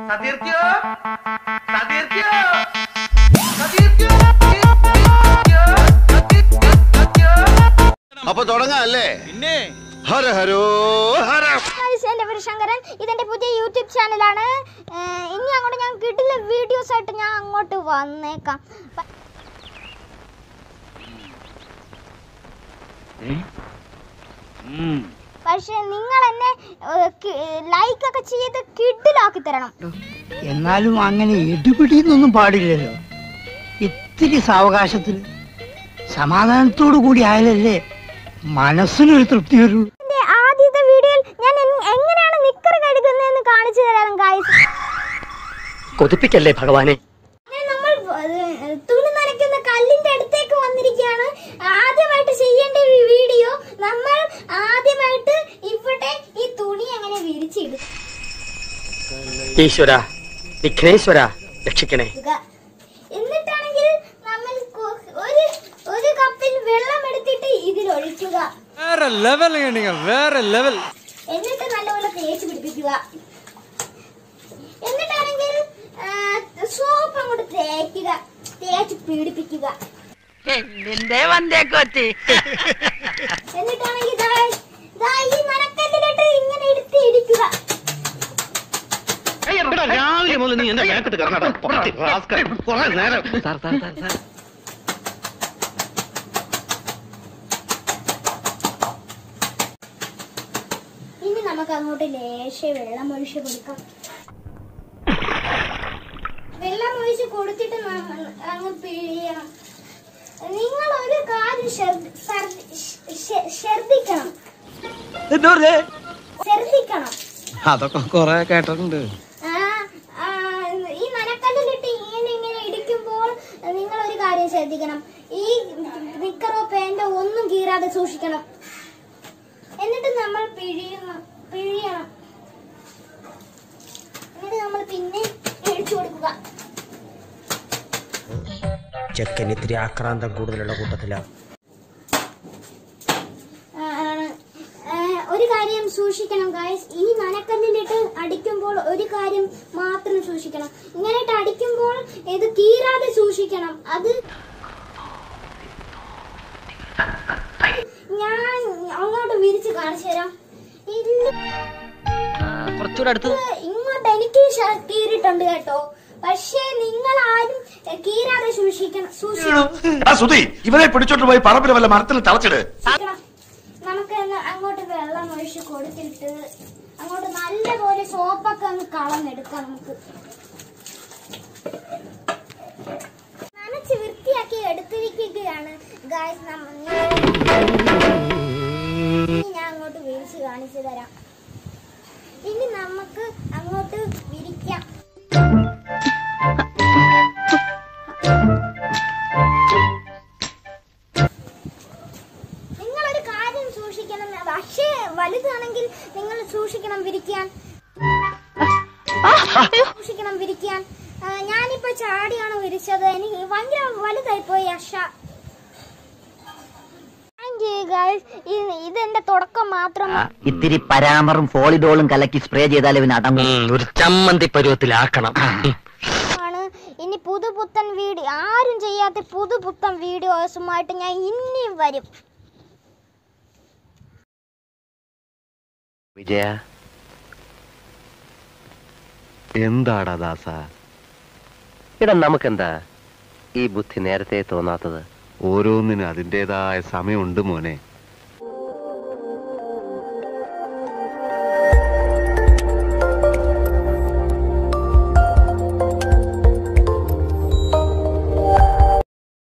സതീർത്തിയോ സതീർത്തിയോ സതീർത്തിയോ അപ്പൊ തുടങ്ങാം അല്ലേ പിന്നെ ഹര ഹരോ ഹര ഗൈസ്, എൻ്റെ പേര് ശങ്കരൻ ഇതെൻ്റെ പുതിയ യൂട്യൂബ് ചാനലാണ് ഏഹ് ഇനി അങ്ങോട്ട് ഞാൻ കിട്ടില്ല വീഡിയോസ് ആയിട്ട് ഞാൻ അങ്ങോട്ട് വന്നേക്കാം പ- പക്ഷേ നിങ്ങൾ എന്നെ ലൈക്ക് ഒക്കെ ചെയ്ത് കിഡിലാക്കി തരണം എന്നാലും അങ്ങനെ എടുപിടിയെന്നൊന്നും പാടില്ലല്ലോ ഇത്തിരി സാവകാശത്തിൽ സമാധാനത്തോടു കൂടി ആയാലല്ലേ മനസ്സിനൊരു തൃപ്തി വരുള്ളൂ എൻ്റെ ആദ്യത്തെ വീഡിയോയിൽ ഞാൻ എങ്- എങ്ങനെയാണ് നിക്കർ കഴുകുന്നതെന്ന് കാണിച്ചു തരാം ഗായ്സ് കൊതിപ്പിക്കല്ലേ ഭഗവാനെ അങ്ങനെ നമ്മൾ ഏഹ്, തുണി നനയ്ക്കുന്ന കല്ലിന്റെ അടുത്തേക്ക് വന്നിരിക്കുകയാണ് ആദ്യമായിട്ട് ചെയ്യേണ്ട ഈ വീഡിയോ നമ്മൾ ആദ്യമായിട്ട് ഇവിടെ ഈ തുണി അങ്ങനെ വിരിച്ചിടുക ഈശ്വര വിഘ്നേശ്വര രക്ഷിക്കണേ എന്നിട്ടാണെങ്കിൽ നമ്മൾ കൊ- ഒരു ഒരു കപ്പിൽ വെള്ളം എടുത്തിട്ട് ഇതിൽ ഒഴിക്കുക വേറെ ലെവൽ നിങ്ങൾ വേറെ ലെവൽ എന്നിട്ട് നല്ലപോലെ തേച്ച് പിടിപ്പിക്കുക എന്നിട്ടാണെങ്കിൽ സോപ്പ് അങ്ങോട്ട് തേക്കുക തേച്ച് പീഡിപ്പിക്കുക എന്നിട്ടാണെങ്കിൽ ദാ ദാ ഈ മനക്കല്ലിലിട്ട് ഇങ്ങനെ എടുത്ത് ഇടിക്കുക രാവിലെ മുതൽ നീ എന്റെ മേക്കട്ട് കുറെ നേരം ഇനി നമുക്ക് അങ്ങോട്ട് ലേശ വെള്ളം ഒഴിച്ച് കൊടുക്കാം വെള്ളം ഒഴിച്ച് കൊടുത്തിട്ട് നമ്മ- അങ്ങ് പിഴിയണം നിങ്ങൾ ഒരു കാര്യം ശ്രദ്ധ- ശ്രദ്ധ- ശ്ര- ശ്രദ്ധിക്കണം ശ്രദ്ധിക്കണം അതൊക്കെ കൊറേ കേട്ടിട്ടുണ്ട് ആ, ആ, ഈ നനക്കല്ലിലിട്ട് ഇങ്ങനെ ഇങ്ങനെ ഇടിക്കുമ്പോൾ നിങ്ങൾ ഒരു കാര്യം ശ്രദ്ധിക്കണം ഈ നിക്കറോ പാൻറ്റോ ഒന്നും കീറാതെ സൂക്ഷിക്കണം എന്നിട്ട് നമ്മൾ പിഴിയണം പിഴിയണം എന്നിട്ട് നമ്മൾ പിന്നെ ഇഴിച്ചു കൊടുക്കുക ചെക്കൻ ഇത്തിരി ആക്രാന്തം കൂടുതലുള്ള കൂട്ടത്തിലാണ് ആ, ആണ്. ആ, ഒരു കാര്യം സൂക്ഷിക്കണം ഗായ്സ് ഈ നനക്കല്ലിലിട്ട് അടിക്കുമ്പോൾ ഒരു കാര്യം മാത്രം സൂക്ഷിക്കണം ഇങ്ങനെയിട്ട് അടിക്കുമ്പോൾ ഇത് കീറാതെ സൂക്ഷിക്കണം അത് ഞാൻ അങ്ങോട്ട് വിരിച്ച് കാണിച്ചു തരാം ഇല്ല കുറച്ചുകൂടെ അടുത്ത് ഇങ്ങോട്ട് എനിക്ക് ശ- കീറിയിട്ടുണ്ട് കേട്ടോ പക്ഷേ നിങ്ങൾ ആരും എ, കീറാതെ സൂക്ഷിക്കണം സൂക്ഷിക്കണം സുധി ഇവരെ പിടിച്ചോണ്ട് പോയി പറമ്പിൽ വല്ല മരത്തിൽ തളച്ചിട് സൂക്ഷിക്കണം. നമുക്ക് ഒന്ന് അങ്ങോട്ട് വെള്ളം ഒഴിച്ച് കൊടുത്തിട്ട് അങ്ങോട്ട് നല്ലപോലെ സോപ്പൊക്കെ ഒന്ന് കളഞ്ഞെടുക്കാം നമുക്ക് നനച്ച് വൃത്തിയാക്കി എടുത്തിരിക്കുകയാണ് ഗായ്സ് ഞാൻ അങ്ങോട്ട് വിരിച്ച് കാണിച്ചു തരാം ഇനി നമുക്ക് അങ്ങോട്ട് വിരിക്കാം നിങ്ങൾ ഒരു കാര്യം സൂക്ഷിക്കണം പക്ഷേ വലുതാണെങ്കിൽ നിങ്ങൾ സൂക്ഷിക്കണം വിരിക്കാൻ സൂക്ഷിക്കണം വിരിക്കാൻ ആ, ഞാനിപ്പോ ചാടിയാണ് വിരിച്ചത് എനിക്ക് ഭയങ്കര വലുതായി പോയി അഷ താങ്ക് യു ഗൈസ് ഇതെന്റെ തുടക്കം മാത്രം ഇത്തിരി പരാമറും ഫോളിഡോളും കലക്കി സ്പ്രേ ചെയ്താൽ ഇവന് അടങ്ങും ഒരു ചമ്മന്തി പരുവത്തിലാക്കണം ആണ് ഇനി പുതുപുത്തൻ വീഡിയോ ആരും ചെയ്യാത്ത പുതുപുത്തൻ വീഡിയോസുമായിട്ട് ഞാൻ ഇനിയും വരും വിജയ എന്താടാ ദാസ ഇടം നമുക്കെന്താ ഈ ബുദ്ധി നേരത്തെ തോന്നാത്തത് ഓരോന്നിനും അതിൻ്റെതായ സമയമുണ്ട് മോനെ